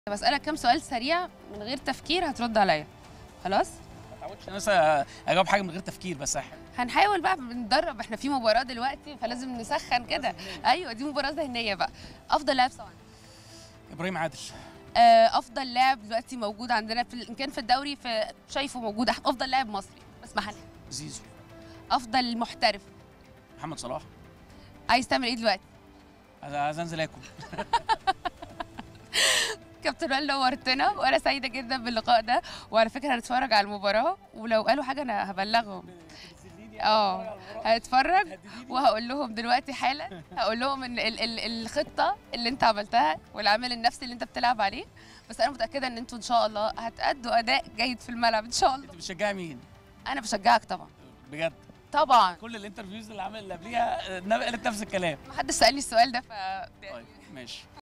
بسألك كام سؤال سريع من غير تفكير هترد عليا خلاص ما تعودش مثلا اجاوب حاجه من غير تفكير بس أح- هنحاول بقى بندرب احنا في مباراة دلوقتي فلازم نسخن كده ايوه دي مباراة ذهنية بقى افضل لاعب طبعا ابراهيم عادل آه، افضل لاعب دلوقتي موجود عندنا في ال- ان كان في الدوري في شايفه موجود أح- افضل لاعب مصري بس محلي زيزو افضل محترف محمد صلاح عايز تعمل ايه دلوقتي عايز- عايز انزل اكل كابتن وائل نورتنا وانا سعيده جدا باللقاء ده وعلى فكره هنتفرج على المباراه ولو قالوا حاجه انا هبلغهم اه هتفرج وهقول لهم دلوقتي حالا هقول لهم ان ال ال الخطه اللي انت عملتها والعامل النفسي اللي انت بتلعب عليه بس انا متاكده ان انتوا ان شاء الله هتأدوا اداء جيد في الملعب ان شاء الله انت بتشجعي مين انا بشجعك طبعا بجد طبعا كل الانترفيوز اللي عمل اللي قبليها آه، قالت نفس الكلام محدش سالني السؤال ده ف طيب ماشي